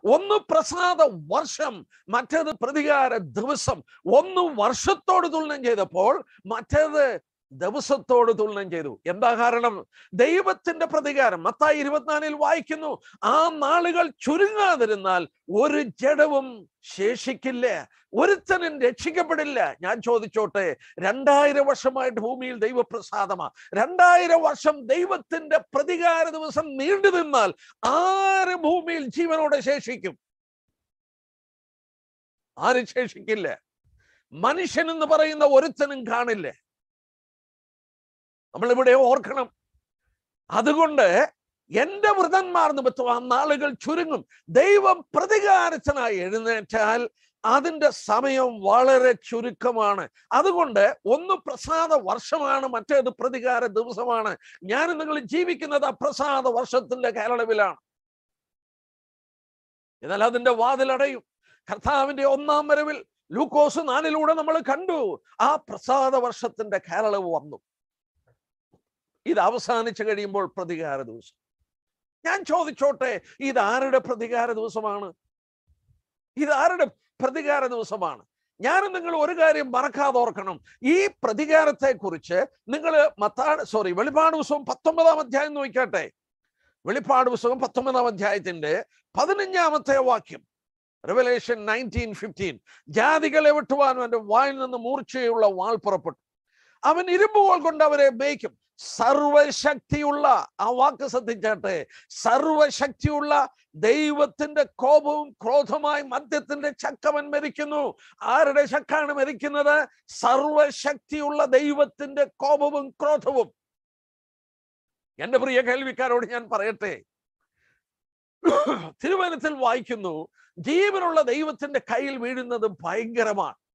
ഒന്ന് പ്രസാദ വർഷം മറ്റേത് പ്രതികാര ദിവസം ഒന്ന് വർഷത്തോട് തുലനം ചെയ്തപ്പോൾ മറ്റേത് ദിവസത്തോട് തുലനം ചെയ്തു എന്താ കാരണം ദൈവത്തിന്റെ പ്രതികാരം മത്തായി ഇരുപത്തിനാലിൽ വായിക്കുന്നു ആ നാളുകൾ ചുരുങ്ങാതിരുന്നാൽ ഒരു ജഡവും ശേഷിക്കില്ല ഒരുത്തനും രക്ഷിക്കപ്പെടില്ല ഞാൻ ചോദിച്ചോട്ടെ രണ്ടായിരം വർഷമായിട്ട് ഭൂമിയിൽ ദൈവപ്രസാദമാ രണ്ടായിരം വർഷം ദൈവത്തിന്റെ പ്രതികാര ദിവസം നീണ്ടു നിന്നാൽ ആര് ഭൂമിയിൽ ജീവനോടെ ശേഷിക്കും ആരും ശേഷിക്കില്ല മനുഷ്യൻ എന്ന് പറയുന്ന ഒരുത്തനും കാണില്ല നമ്മളിവിടെ ഓർക്കണം അതുകൊണ്ട് എന്റെ വൃതന്മാർ നിമിത്തം ആ നാളുകൾ ചുരുങ്ങും ദൈവം പ്രതികാരത്തിനായി എഴുന്നേറ്റാൽ അതിന്റെ സമയം വളരെ ചുരുക്കമാണ് അതുകൊണ്ട് ഒന്ന് പ്രസാദ വർഷമാണ് മറ്റേത് പ്രതികാര ദിവസമാണ് ഞാൻ നിങ്ങൾ ജീവിക്കുന്നത് അപ്രസാദ വർഷത്തിന്റെ കാലയളവിലാണ് എന്നാൽ അതിന്റെ വാതിലടയും കർത്താവിന്റെ ഒന്നാം വരവിൽ ലൂക്കോസ് നാലിലൂടെ നമ്മൾ കണ്ടു ആ പ്രസാദ വർഷത്തിന്റെ കാലയളവ് വന്നു ഇത് അവസാനിച്ചു കഴിയുമ്പോൾ പ്രതികാര ദിവസം ഞാൻ ചോദിച്ചോട്ടെ ഇത് ആരുടെ പ്രതികാര ദിവസമാണ് ഇത് ആരുടെ പ്രതികാര ദിവസമാണ് ഞാൻ നിങ്ങൾ ഒരു കാര്യം മറക്കാതെ ഓർക്കണം ഈ പ്രതികാരത്തെ കുറിച്ച് നിങ്ങൾ മത്താ സോറി വെളിപ്പാട് പുസ്തകം പത്തൊമ്പതാം അധ്യായം നോക്കട്ടെ വെളിപ്പാട് പുസ്തകം പത്തൊമ്പതാം അധ്യായത്തിന്റെ പതിനഞ്ചാമത്തെ വാക്യം റെവലേഷൻ നയൻറ്റീൻ ഫിഫ്റ്റീൻ ജാതികളെ വെട്ടുവാനും എൻ്റെ വായിൽ നിന്ന് മൂർച്ചയുള്ള വാൾ പുറപ്പെട്ടു അവൻ ഇരുമ്പുകൾ കൊണ്ട് അവരെ മേയ്ക്കും സർവശക്തിയുള്ള ആ വാക്ക് ശ്രദ്ധിച്ചാട്ടെ സർവശക്തിയുള്ള ദൈവത്തിന്റെ കോപവും ക്രോധമായി മദ്യത്തിന്റെ ചക്കവൻ മരിക്കുന്നു ആരുടെ ചക്കാണ് മരിക്കുന്നത് സർവശക്തിയുള്ള ദൈവത്തിന്റെ കോപവും ക്രോധവും എന്റെ പ്രിയ കേൾവിക്കാരോട് ഞാൻ പറയട്ടെ തിരുവനന്തത്തിൽ വായിക്കുന്നു ജീവനുള്ള ദൈവത്തിന്റെ കയ്യിൽ വീഴുന്നത് ഭയങ്കരമാണ്